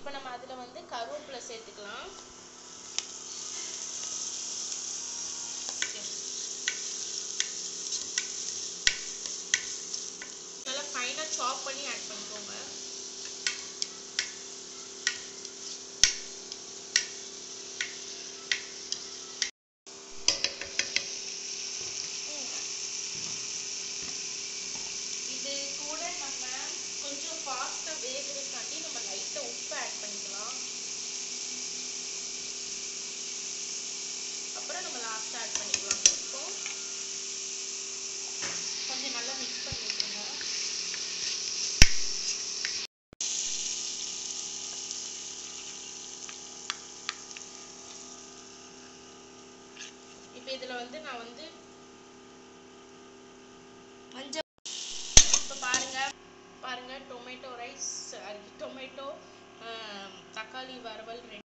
இப்போ நம்ம அதில் வந்து கருவேப்பிலை சேர்த்துக்கலாம் நல்லா ஃபைனாக சாப் பண்ணி ஆட் பண்ணிக்கோங்க இது கூட நம்ம கொஞ்சம் ஃபாஸ்ட்டாக வேகிறதுக்காண்டி நம்ம லைட்டாக உப்பு ஆட் பண்ணிக்கலாம் அப்புறம் நம்ம லாஸ்ட்டாக ஆட் பண்ணிக்கலாம் இப்போ கொஞ்சம் நல்லா மிக்ஸ் பண்ணி விட்டுருங்க இப்போ இதில் வந்து நான் வந்து மஞ்சள் இப்போ பாருங்க பாருங்க டொமேட்டோ ரைஸ் டொமேட்டோ தக்காளி வறுவல் ரெடி